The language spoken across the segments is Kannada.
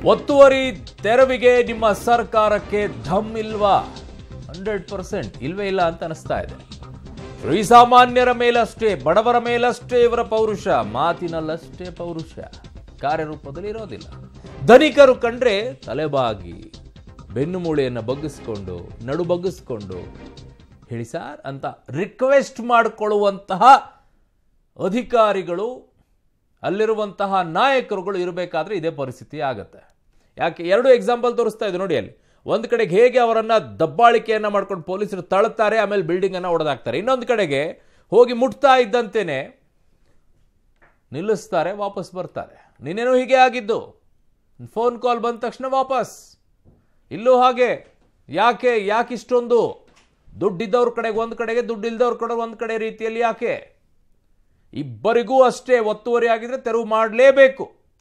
ಒತ್ತುವರಿ ತೆರವಿಗೆ ನಿಮ್ಮ ಸರ್ಕಾರಕ್ಕೆ ಧಮ್ ಇಲ್ವಾ ಹಂಡ್ರೆಡ್ ಪರ್ಸೆಂಟ್ ಇಲ್ವೇ ಇಲ್ಲ ಅಂತ ಅನಿಸ್ತಾ ಇದೆ ಶ್ರೀಸಾಮಾನ್ಯರ ಮೇಲಷ್ಟೇ ಬಡವರ ಮೇಲಷ್ಟೇ ಇವರ ಪೌರುಷ ಮಾತಿನಲ್ಲಷ್ಟೇ ಪೌರುಷ ಕಾರ್ಯರೂಪದಲ್ಲಿ ಇರೋದಿಲ್ಲ ಧನಿಕರು ಕಂಡ್ರೆ ತಲೆಬಾಗಿ ಬೆನ್ನು ಮೂಳೆಯನ್ನು ಬಗ್ಗಿಸ್ಕೊಂಡು ನಡು ಬಗ್ಗಿಸ್ಕೊಂಡು ಹೇಳಿ ಸಾರ್ ಅಂತ ರಿಕ್ವೆಸ್ಟ್ ಮಾಡಿಕೊಳ್ಳುವಂತಹ ಅಧಿಕಾರಿಗಳು ಅಲ್ಲಿರುವಂತಹ ನಾಯಕರುಗಳು ಇರಬೇಕಾದ್ರೆ ಇದೇ ಪರಿಸ್ಥಿತಿ ಆಗತ್ತೆ ಯಾಕೆ ಎರಡು ಎಕ್ಸಾಂಪಲ್ ತೋರಿಸ್ತಾ ಇದೆ ನೋಡಿ ಅಲ್ಲಿ ಒಂದು ಕಡೆಗೆ ಹೇಗೆ ಅವರನ್ನ ದಬ್ಬಾಳಿಕೆಯನ್ನ ಮಾಡ್ಕೊಂಡು ಪೊಲೀಸರು ತಳ್ತಾರೆ ಆಮೇಲೆ ಬಿಲ್ಡಿಂಗ್ ಅನ್ನ ಹೊಡೆದಾಕ್ತಾರೆ ಇನ್ನೊಂದು ಕಡೆಗೆ ಹೋಗಿ ಮುಟ್ತಾ ಇದ್ದಂತೆಯೇ ನಿಲ್ಲಿಸ್ತಾರೆ ವಾಪಸ್ ಬರ್ತಾರೆ ನಿನ್ನೇನೂ ಹೀಗೆ ಆಗಿದ್ದು ಫೋನ್ ಕಾಲ್ ಬಂದ ತಕ್ಷಣ ವಾಪಸ್ ಇಲ್ಲೂ ಹಾಗೆ ಯಾಕೆ ಯಾಕೆ ಇಷ್ಟೊಂದು ದುಡ್ಡಿದ್ದವ್ರ ಕಡೆಗೆ ಒಂದು ಕಡೆಗೆ ದುಡ್ಡು ಇಲ್ದವ್ರ ಕಡೆ ಒಂದು ಕಡೆ ರೀತಿಯಲ್ಲಿ ಯಾಕೆ ಇಬ್ಬರಿಗೂ ಅಷ್ಟೇ ಒತ್ತುವರಿ ಆಗಿದ್ರೆ ತೆರವು ಮಾಡಲೇಬೇಕು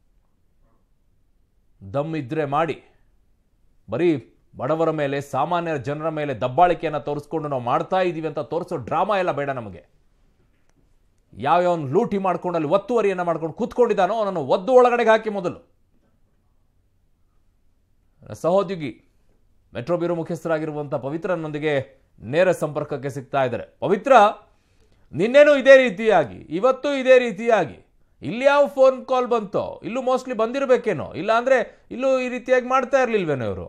ದಮ್ ಇದ್ರೆ ಮಾಡಿ ಬರೀ ಬಡವರ ಮೇಲೆ ಸಾಮಾನ್ಯ ಜನರ ಮೇಲೆ ದಬ್ಬಾಳಿಕೆಯನ್ನು ತೋರಿಸ್ಕೊಂಡು ನಾವು ಮಾಡ್ತಾ ಇದ್ದೀವಿ ಅಂತ ತೋರಿಸೋ ಡ್ರಾಮಾ ಎಲ್ಲ ಬೇಡ ನಮಗೆ ಯಾವ್ಯಾವನ್ ಲೂಟಿ ಮಾಡ್ಕೊಂಡು ಅಲ್ಲಿ ಒತ್ತುವರಿಯನ್ನು ಮಾಡ್ಕೊಂಡು ಕೂತ್ಕೊಂಡಿದ್ದಾನೋ ಅವನನ್ನು ಒದ್ದು ಒಳಗಡೆಗೆ ಹಾಕಿ ಮೊದಲು ಸಹೋದ್ಯೋಗಿ ಮೆಟ್ರೋ ಬ್ಯೂರೋ ಮುಖ್ಯಸ್ಥರಾಗಿರುವಂಥ ಪವಿತ್ರನೊಂದಿಗೆ ನೇರ ಸಂಪರ್ಕಕ್ಕೆ ಸಿಗ್ತಾ ಇದ್ದಾರೆ ಪವಿತ್ರ ನಿನ್ನೇನು ಇದೇ ರೀತಿಯಾಗಿ ಇವತ್ತು ಇದೇ ರೀತಿಯಾಗಿ ಇಲ್ಲಿ ಯಾವ ಫೋನ್ ಕಾಲ್ ಬಂತೋ ಇಲ್ಲೂ ಮೋಸ್ಟ್ಲಿ ಬಂದಿರಬೇಕೇನೋ ಇಲ್ಲ ಅಂದ್ರೆ ಇಲ್ಲೂ ಈ ರೀತಿಯಾಗಿ ಮಾಡ್ತಾ ಇರ್ಲಿಲ್ವೇನೋ ಇವರು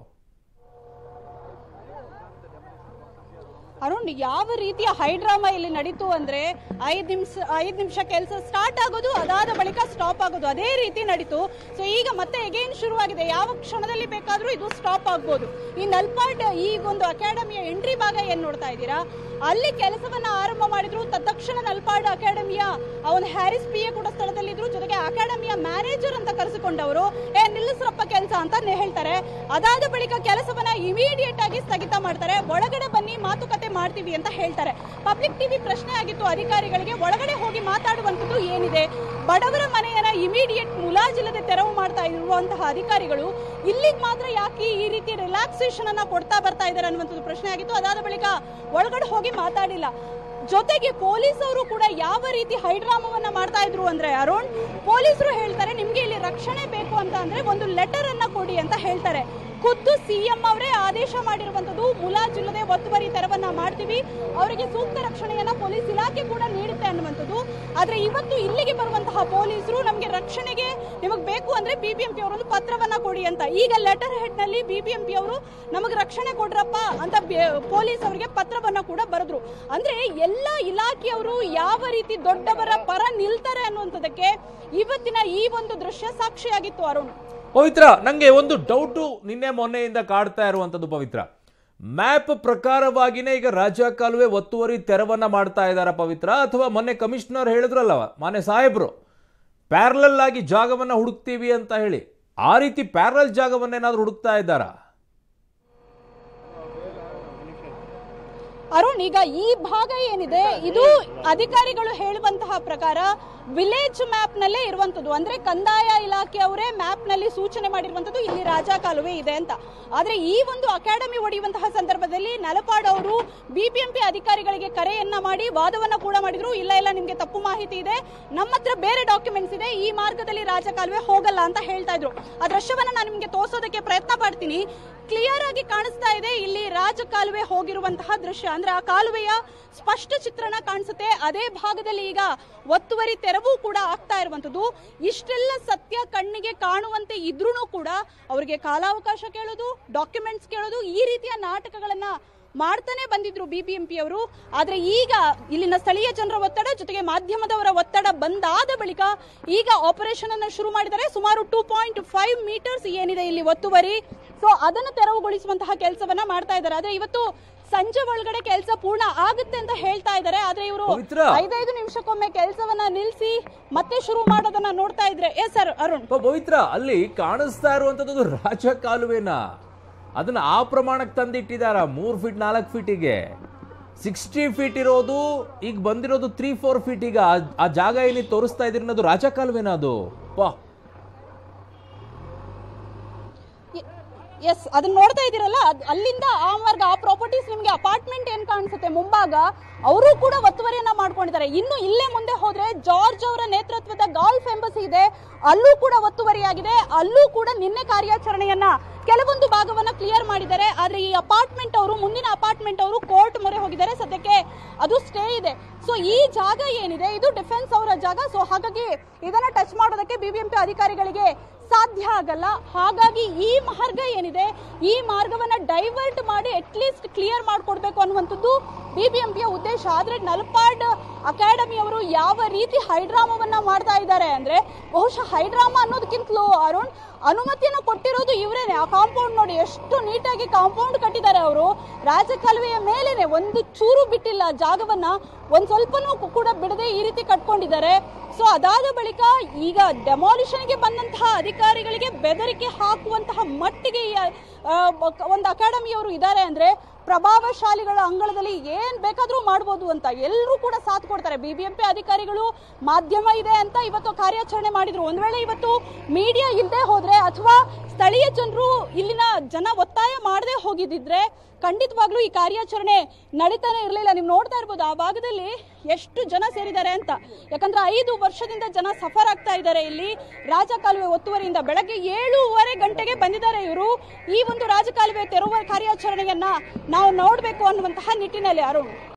ಅರುಣ್ ಯಾವ ರೀತಿಯ ಹೈಡ್ರಾಮಾ ಇಲ್ಲಿ ನಡೀತು ಅಂದ್ರೆ ಐದ್ ನಿಮಿಷ ಐದ್ ನಿಮಿಷ ಕೆಲಸ ಸ್ಟಾರ್ಟ್ ಆಗೋದು ಅದಾದ ಬಳಿಕ ಸ್ಟಾಪ್ ಆಗೋದು ಅದೇ ರೀತಿ ನಡೀತು ಸೊ ಈಗ ಮತ್ತೆ ಎಗೇನ್ ಶುರುವಾಗಿದೆ ಯಾವ ಕ್ಷಣದಲ್ಲಿ ಬೇಕಾದ್ರೂ ಇದು ಸ್ಟಾಪ್ ಆಗ್ಬೋದು ಈ ನಲ್ಪಾಡ್ ಈ ಒಂದು ಅಕಾಡೆಮಿಯ ಎಂಟ್ರಿ ಭಾಗ ಏನ್ ನೋಡ್ತಾ ಇದ್ದೀರಾ ಅಲ್ಲಿ ಕೆಲಸವನ್ನ ಆರಂಭ ಮಾಡಿದ್ರು ತತ್ಕ್ಷಣ ನಲ್ಪಾಡ್ ಅಕಾಡೆಮಿಯ ಅವನ ಹ್ಯಾರಿಸ್ ಪಿ ಎ ಕೂಡ ಸ್ಥಳದಲ್ಲಿದ್ರು ಜೊತೆಗೆ ಅಕಾಡೆಮಿಯ ಮ್ಯಾನೇಜರ್ ಅಂತ ಕರೆಸಿಕೊಂಡವರು ಏ ನಿಲ್ಲಿಸ್ರಪ್ಪ ಕೆಲಸ ಅಂತ ನೆ- ಹೇಳ್ತಾರೆ ಅದಾದ ಬಳಿಕ ಕೆಲಸವನ್ನ ಇಮಿಡಿಯೇಟ್ ಆಗಿ ಸ್ಥಗಿತ ಮಾಡ್ತಾರೆ ಒಳಗಡೆ ಬನ್ನಿ ಮಾತುಕತೆ ಮಾಡ್ತೀವಿ ಅಂತ ಹೇಳ್ತಾರೆ ಪಬ್ಲಿಕ್ ಟಿವಿ ಪ್ರಶ್ನೆ ಆಗಿತ್ತು ಅಧಿಕಾರಿಗಳಿಗೆ ಒಳಗಡೆ ಹೋಗಿ ಮಾತಾಡುವಂಥದ್ದು ಏನಿದೆ ಬಡವರ ಮನೆಯನ್ನ ಇಮಿಡಿಯೇಟ್ ಮುಲಾಜಿಲ್ಲದೆ ತೆರವು ಮಾಡ್ತಾ ಇರುವಂತಹ ಅಧಿಕಾರಿಗಳು ಇಲ್ಲಿಗೆ ಮಾತ್ರ ಯಾಕೆ ಈ ರೀತಿ ರಿಲ್ಯಾಕ್ಸೇಷನ್ ಅನ್ನ ಕೊಡ್ತಾ ಬರ್ತಾ ಇದ್ದಾರೆ ಅನ್ನುವಂಥದ್ದು ಪ್ರಶ್ನೆ ಆಗಿತ್ತು ಅದಾದ ಬಳಿಕ ಒಳಗಡೆ ಹೋಗಿ ಮಾತಾಡಿಲ್ಲ ಜೊತೆಗೆ ಪೊಲೀಸರು ಕೂಡ ಯಾವ ರೀತಿ ಹೈಡ್ರಾಮವನ್ನ ಮಾಡ್ತಾ ಇದ್ರು ಅಂದ್ರೆ ಅರುಣ್ ಪೊಲೀಸರು ಹೇಳ್ತಾರೆ ನಿಮ್ಗೆ ಇಲ್ಲಿ ರಕ್ಷಣೆ ಬೇಕು ಅಂತ ಅಂದ್ರೆ ಒಂದು ಲೆಟರ್ ಅನ್ನ ಕೊಡಿ ಅಂತ ಹೇಳ್ತಾರೆ ಖುದ್ದು ಸಿಎಂ ಅವರೇ ಆದೇಶ ಮಾಡಿರುವಂತದ್ದು ಮುಲಾಜಿಲ್ಲದೆ ಒತ್ತುವರಿ ತೆರವನ್ನ ಮಾಡ್ತೀವಿ ಅವರಿಗೆ ಸೂಕ್ತ ರಕ್ಷಣೆಯನ್ನ ಪೊಲೀಸ್ ಇಲಾಖೆ ಕೂಡ ನೀಡುತ್ತೆ ಅನ್ನುವಂಥದ್ದು ಆದ್ರೆ ಇವತ್ತು ಇಲ್ಲಿಗೆ ಬರುವಂತಹ ಪೊಲೀಸರು ನಮಗೆ ರಕ್ಷಣೆಗೆ ನಿಮಗೆ ಬೇಕು ಅಂದ್ರೆ ಬಿಬಿಎಂಪಿ ಅವರೊಂದು ಪತ್ರವನ್ನ ಕೊಡಿ ಅಂತ ಈಗ ಲೆಟರ್ ಹೆಡ್ ನಲ್ಲಿ ಬಿಬಿಎಂಪಿ ಅವರು ನಮಗೆ ರಕ್ಷಣೆ ಕೊಡ್ರಪ್ಪ ಅಂತ ಬೆ- ಪೊಲೀಸ್ ಅವರಿಗೆ ಪತ್ರವನ್ನ ಕೂಡ ಬರೆದ್ರು ಅಂದ್ರೆ ಎಲ್ಲ ಇಲಾಖೆಯವರು ಯಾವ ರೀತಿ ದೊಡ್ಡವರ ಪರ ನಿಲ್ತಾರೆ ಅನ್ನುವಂಥದ್ದಕ್ಕೆ ಇವತ್ತಿನ ಈ ಒಂದು ದೃಶ್ಯ ಸಾಕ್ಷಿಯಾಗಿತ್ತು ಅರುಣ್ ಪವಿತ್ರ ನಂಗೆ ಒಂದು ಡೌಟು ನಿನ್ನೆ ಮೊನ್ನೆಯಿಂದ ಕಾಡ್ತಾ ಇರುವಂತದ್ದು ಪವಿತ್ರ ಮ್ಯಾಪ್ ಪ್ರಕಾರವಾಗಿನೇ ಈಗ ರಾಜ ಕಾಲುವೆ ಒತ್ತುವರಿ ತೆರವನ್ನ ಮಾಡ್ತಾ ಇದ್ದಾರಾ ಪವಿತ್ರ ಅಥವಾ ಮೊನ್ನೆ ಕಮಿಷನರ್ ಹೇಳಿದ್ರಲ್ಲವ ಮಾನ್ಯ ಸಾಹೇಬ್ರು ಪ್ಯಾರಲಲ್ ಆಗಿ ಜಾಗವನ್ನ ಹುಡುಕ್ತೀವಿ ಅಂತ ಹೇಳಿ ಆ ರೀತಿ ಪ್ಯಾರಲ್ ಜಾಗವನ್ನೇನಾದ್ರೂ ಹುಡುಕ್ತಾ ಇದ್ದಾರಾ ಅರುಣ್ ಈಗ ಈ ಭಾಗ ಏನಿದೆ ಇದು ಅಧಿಕಾರಿಗಳು ಹೇಳುವಂತಹ ಪ್ರಕಾರ ವಿಲೇಜ್ ಮ್ಯಾಪ್ ನಲ್ಲೇ ಇರುವಂತದ್ದು ಅಂದ್ರೆ ಕಂದಾಯ ಇಲಾಖೆಯವರೇ ಮ್ಯಾಪ್ ನಲ್ಲಿ ಸೂಚನೆ ಮಾಡಿರುವಂತದ್ದು ಇಲ್ಲಿ ರಾಜ ಕಾಲುವೆ ಇದೆ ಅಂತ ಆದ್ರೆ ಈ ಒಂದು ಅಕಾಡೆಮಿ ಹೊಡೆಯುವಂತಹ ಸಂದರ್ಭದಲ್ಲಿ ನಲಪಾಡ್ ಅವರು ಬಿಬಿಎಂಪಿ ಅಧಿಕಾರಿಗಳಿಗೆ ಕರೆಯನ್ನ ಮಾಡಿ ವಾದವನ್ನ ಕೂಡ ಮಾಡಿದ್ರು ಇಲ್ಲ ಇಲ್ಲ ನಿಮ್ಗೆ ತಪ್ಪು ಮಾಹಿತಿ ಇದೆ ನಮ್ಮ ಹತ್ರ ಬೇರೆ ಡಾಕ್ಯುಮೆಂಟ್ಸ್ ಇದೆ ಈ ಮಾರ್ಗದಲ್ಲಿ ರಾಜ ಕಾಲುವೆ ಹೋಗಲ್ಲ ಅಂತ ಹೇಳ್ತಾ ಇದ್ರು ಆ ದೃಶ್ಯವನ್ನ ನಾನು ನಿಮ್ಗೆ ತೋರ್ಸೋದಕ್ಕೆ ಪ್ರಯತ್ನ ಪಡ್ತೀನಿ ಕ್ಲಿಯರ್ ಆಗಿ ಕಾಣಿಸ್ತಾ ಇದೆ ಇಲ್ಲಿ ರಾಜ ಕಾಲುವೆ ಹೋಗಿರುವಂತಹ ದೃಶ್ಯ ಅಂದ್ರೆ ಆ ಕಾಲುವೆಯ ಸ್ಪಷ್ಟ ಚಿತ್ರಣ ಕಾಣಿಸುತ್ತೆ ಅದೇ ಭಾಗದಲ್ಲಿ ಈಗ ಒತ್ತುವರಿ ತೆರವು ಕೂಡ ಆಗ್ತಾ ಇರುವಂತದ್ದು ಇಷ್ಟೆಲ್ಲ ಸತ್ಯ ಕಣ್ಣಿಗೆ ಕಾಣುವಂತೆ ಇದ್ರೂ ಕೂಡ ಅವರಿಗೆ ಕಾಲಾವಕಾಶ ಕೇಳೋದು ಡಾಕ್ಯುಮೆಂಟ್ಸ್ ಕೇಳೋದು ಈ ರೀತಿಯ ನಾಟಕಗಳನ್ನ ಮಾಡ್ತಾನೆ ಬಂದಿದ್ರು ಬಿಬಿಎಂಪಿ ಅವರು ಆದ್ರೆ ಈಗ ಇಲ್ಲಿನ ಸ್ಥಳೀಯ ಜನರ ಒತ್ತಡ ಜೊತೆಗೆ ಮಾಧ್ಯಮದವರ ಒತ್ತಡ ಬಂದಾದ ಬಳಿಕ ಈಗ ಆಪರೇಷನ್ ಅನ್ನು ಶುರು ಮಾಡಿದ್ದಾರೆ ಸುಮಾರು ಟೂ ಪಾಯಿಂಟ್ ಫೈವ್ ಮೀಟರ್ಸ್ ಏನಿದೆ ಇಲ್ಲಿ ಒತ್ತುವರಿ ಸೊ ಅದನ್ನು ತೆರವುಗೊಳಿಸುವಂತಹ ಕೆಲಸವನ್ನ ಮಾಡ್ತಾ ಇದ್ದಾರೆ ಆದ್ರೆ ಇವತ್ತು ಸಂಜೆ ಒಳಗಡೆ ಕೆಲಸ ಪೂರ್ಣ ಆಗುತ್ತೆ ಅಂತ ಹೇಳ್ತಾ ಇದ್ದಾರೆ ಆದ್ರೆ ಇವರು ಪವಿತ್ರ. ಐದೈದು ನಿಮಿಷಕ್ಕೊಮ್ಮೆ ಕೆಲಸವನ್ನ ನಿಲ್ಲಿಸಿ ಮತ್ತೆ ಶುರು ಮಾಡೋದನ್ನ ನೋಡ್ತಾ ಇದ್ರೆ ಎಸ್ ಸರ್ ಅರುಣ್ ಪ- ಪವಿತ್ರ ಅಲ್ಲಿ ಕಾಣಿಸ್ತಾ ಇರುವಂತದ್ದು ರಾಜ ಕಾಲುವೆನ ಅದನ್ನ ಆ ಪ್ರಮಾಣಕ್ಕೆ ತಂದಿಟ್ಟಿದಾರ ಮೂರ್ ಫೀಟ್ ನಾಲ್ಕು ಫೀಟಿಗೆ ಸಿಕ್ಸ್ಟಿ ಫೀಟ್ ಇರೋದು ಈಗ ಬಂದಿರೋದು ತ್ರೀ ಫೋರ್ ಫೀಟ್ ಈಗ ಆ- ಆ ಜಾಗ ಏನಿದೆ ತೋರಿಸ್ತಾ ಇದ್ದೀರಿ ಅದು ರಾಜ ಕಾಲುವೆನ ಅದು ವಾ ಎಸ್ ಅದನ್ನ ನೋಡ್ತಾ ಇದ್ದೀರಲ್ಲ ಅದ್- ಅಲ್ಲಿಂದ ಆ ಮಾರ್ಗ ಆ ಪ್ರಾಪರ್ಟೀಸ್ ನಿಮ್ಗೆ ಅಪಾರ್ಟ್ಮೆಂಟ್ ಏನ್ ಕಾಣಿಸುತ್ತೆ ಮತ್ತೆ ಮುಂಭಾಗ ಅವರು ಕೂಡ ಒತ್ತುವರಿಯನ್ನ ಮಾಡ್ಕೊಂಡಿದ್ದಾರೆ ಇನ್ನು ಇಲ್ಲೇ ಮುಂದೆ ಹೋದ್ರೆ ಜಾರ್ಜ್ ಅವರ ನೇತೃತ್ವದ ಗಾಲ್ಫ್ ಎಂಬಸಿ ಇದೆ ಅಲ್ಲೂ ಕೂಡ ಒತ್ತುವರಿಯಾಗಿದೆ ಅಲ್ಲೂ ಕೂಡ ನಿನ್ನೆ ಕಾರ್ಯಾಚರಣೆಯನ್ನ ಕೆಲವೊಂದು ಭಾಗವನ್ನ ಕ್ಲಿಯರ್ ಮಾಡಿದ್ದಾರೆ ಆದ್ರೆ ಈ ಅಪಾರ್ಟ್ಮೆಂಟ್ ಅವರು ಮುಂದಿನ ಅಪಾರ್ಟ್ಮೆಂಟ್ ಅವರು ಕೋರ್ಟ್ ಮೊರೆ ಹೋಗಿದ್ದಾರೆ ಸದ್ಯಕ್ಕೆ ಅದು ಸ್ಟೇ ಇದೆ ಸೊ ಈ ಜಾಗ ಏನಿದೆ ಇದು ಡಿಫೆನ್ಸ್ ಅವರ ಜಾಗ ಸೊ ಹಾಗಾಗಿ ಇದನ್ನ ಟಚ್ ಮಾಡೋದಕ್ಕೆ ಬಿಬಿಎಂಪಿ ಅಧಿಕಾರಿಗಳಿಗೆ ಸಾಧ್ಯ ಆಗಲ್ಲ ಹಾಗಾಗಿ ಈ ಮಾರ್ಗ ಏನಿದೆ ಈ ಮಾರ್ಗವನ್ನ ಡೈವರ್ಟ್ ಮಾಡಿ ಅಟ್ಲೀಸ್ಟ್ ಕ್ಲಿಯರ್ ಮಾಡ್ಕೊಡ್ಬೇಕು ಅನ್ನುವಂಥದ್ದು ಬಿಬಿಎಂಪಿಯ ಉದ್ದೇಶ ಆದ್ರೆ ನಲ್ಪಾಡ್ ಅಕಾಡೆಮಿ ಅವರು ಯಾವ ರೀತಿ ಹೈಡ್ರಾಮವನ್ನ ಮಾಡ್ತಾ ಇದ್ದಾರೆ ಅಂದ್ರೆ ಬಹುಶಃ ಹೈಡ್ರಾಮಾ ಅನ್ನೋದಕ್ಕಿಂತಲೂ ಅರುಣ್ ಅನುಮತಿಯನ್ನು ಕೊಟ್ಟಿರೋದು ಇವರೇನೆ ಆ ಕಾಂಪೌಂಡ್ ನೋಡಿ ಎಷ್ಟು ನೀಟಾಗಿ ಕಾಂಪೌಂಡ್ ಕಟ್ಟಿದ್ದಾರೆ ಅವರು ರಾಜಕಾಲುವೆಯ ಮೇಲೇನೆ ಒಂದು ಚೂರು ಬಿಟ್ಟಿಲ್ಲ ಜಾಗವನ್ನ ಒಂದ್ ಸ್ವಲ್ಪನೂ ಕೂಡ ಬಿಡದೆ ಈ ರೀತಿ ಕಟ್ಕೊಂಡಿದ್ದಾರೆ ಸೊ ಅದಾದ ಬಳಿಕ ಈಗ ಡೆಮಾಲಿಷನ್ಗೆ ಬಂದಂತಹ ಅಧಿಕಾರಿಗಳಿಗೆ ಬೆದರಿಕೆ ಹಾಕುವಂತಹ ಮಟ್ಟಿಗೆ ಈ, ಆ, ಒಂದು ಅಕಾಡೆಮಿಯವರು ಇದ್ದಾರೆ ಅಂದ್ರೆ ಪ್ರಭಾವಶಾಲಿಗಳ ಅಂಗಳದಲ್ಲಿ ಏನ್ ಬೇಕಾದ್ರೂ ಮಾಡ್ಬೋದು ಅಂತ ಎಲ್ಲರೂ ಕೂಡ ಸಾಥ್ ಕೊಡ್ತಾರೆ ಬಿಬಿಎಂಪಿ ಅಧಿಕಾರಿಗಳು ಮಾಧ್ಯಮ ಇದೆ ಅಂತ ಇವತ್ತು ಕಾರ್ಯಾಚರಣೆ ಮಾಡಿದ್ರು ಒಂದ್ ವೇಳೆ ಇವತ್ತು ಮೀಡಿಯಾ ಇಲ್ಲದೆ ಹೋದ್ರೆ ಅಥವಾ ಸ್ಥಳೀಯ ಜನರು ಇಲ್ಲಿನ ಜನ ಒತ್ತಾಯ ಮಾಡದೆ ಹೋಗಿದ್ದಿದ್ರೆ ಖಂಡಿತವಾಗ್ಲೂ ಈ ಕಾರ್ಯಾಚರಣೆ ನಡೀತಾನೆ ಇರಲಿಲ್ಲ ನೀವು ನೋಡ್ತಾ ಇರ್ಬೋದು ಆ ಭಾಗದಲ್ಲಿ ಎಷ್ಟು ಜನ ಸೇರಿದ್ದಾರೆ ಅಂತ ಯಾಕಂದ್ರೆ ಐದು ವರ್ಷದಿಂದ ಜನ ಸಫರ್ ಆಗ್ತಾ ಇದ್ದಾರೆ ಇಲ್ಲಿ ರಾಜಕಾಲುವೆ ಒತ್ತುವರಿಯಿಂದ ಬೆಳಗ್ಗೆ ಏಳೂವರೆ ಗಂಟೆಗೆ ಬಂದಿದ್ದಾರೆ ಇವರು ಈ ಒಂದು ರಾಜಕಾಲುವೆ ತೆರವುವ ಕಾರ್ಯಾಚರಣೆಯನ್ನ ನಾವು ನೋಡಬೇಕು ಅನ್ನುವಂತಹ ನಿಟ್ಟಿನಲ್ಲಿ ಅರುಣ್